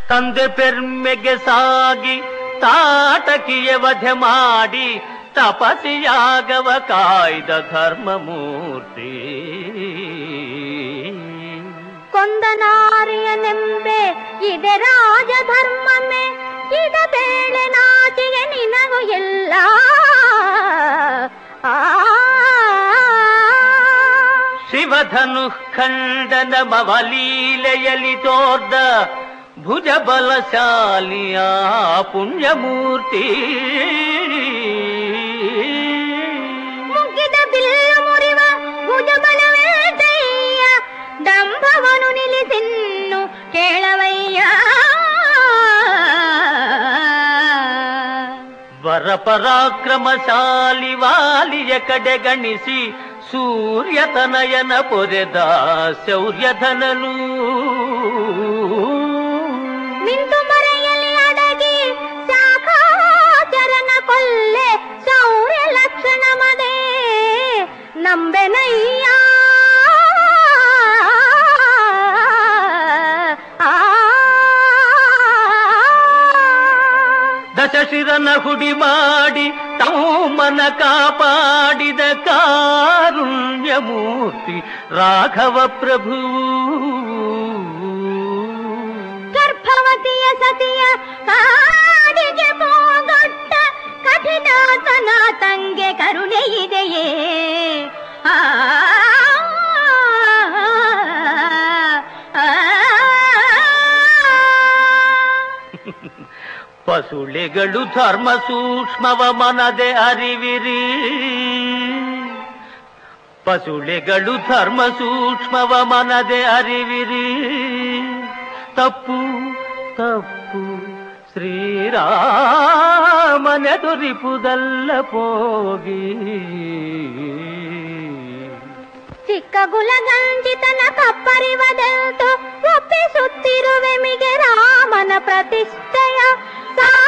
ತಂದೆ ಪೆರ್ಮೆಗೆ ಸಾಗಿ ತಾಟಕಿಯ ವಧೆ ಮಾಡಿ ತಪಸಿಯಾಗವ ಕಾಯ್ದ ಧರ್ಮಮೂರ್ತಿ ಕೊಂದನಾರಿಯನೆಂಬೆ ಇದೆ ರಾಜಧರ್ಮಮೇ ಇದ ಬೇಳೆ ನಾಚಿಗೆ ನಿನಗೂ ಎಲ್ಲ ಆ ಶಿವಧನು ಖಂಡನ ಮವಲೀಲೆಯಲಿ ತೋರ್ದ ಭುಜ ಬಲಶಾಲಿಯ ಪುಣ್ಯಮೂರ್ತಿ ಮುಗ್ಗಿದ ಬಿಲ್ಲು ಮುರಿವ ಭುಜಬಲವೇಟಯ್ಯ ದಂಭವನು ನಿಲ್ಲಿಸಿನ್ನು ಕೇಳವಯ್ಯ ವರ ಪರಾಕ್ರಮಶಾಲಿ ವಾಲಿಯ ಕಡೆ ಗಣಿಸಿ ಸೂರ್ಯತನಯನ ಪೊರೆದ ಶೌರ್ಯಧನನು ನಿಂತು ಮರೆಯಲ್ಲಿ ಅಡಗಿ ಶಾಖಾಚರಣ ಕೊಲ್ಲೆ ಶೌರ್ಯ ಲಕ್ಷಣ ಮದೆ ನಂಬೆನಯ್ಯ ಆ ದಶಶಿರನ ಹುಡಿ ಮಾಡಿ ತಮ್ಮನ ಕಾಪಾಡಿದ ಕಾರುಣ್ಯಮೂರ್ತಿ ರಾಘವ ಪ್ರಭು ಗರ್ಭವತಿಯ ಸತಿಯ ಕಾಡಿಗೆ ಹೋಗೊಟ್ಟ ಕಠಿಣತನ ತಂಗೆ ಕರುಣೆ ಇದೆಯೇ ಆ ಪಸುಳೆಗಳು ಧರ್ಮ ಸೂಕ್ಷ್ಮವ ಮನದೆ ಅರಿವಿರಿ ಪಸುಳೆಗಳು ಧರ್ಮ ಸೂಕ್ಷ್ಮವ ಮನದೆ ಅರಿವಿರಿ ತಪ್ಪು ತಪ್ಪು ಶ್ರೀರಾಮನೆದುರಿಪುದಲ್ಲ ಹೋಗಿ ಚಿಕ್ಕ ಗುಲಗಂಜಿತನ ಕಪ್ಪರಿವದೆಂತು ಒಪ್ಪಿಸುತ್ತಿರುವೆ ಮಿಗೆ ರಾಮನ ಪ್ರತಿಷ್ಠೆಯ ಸಾ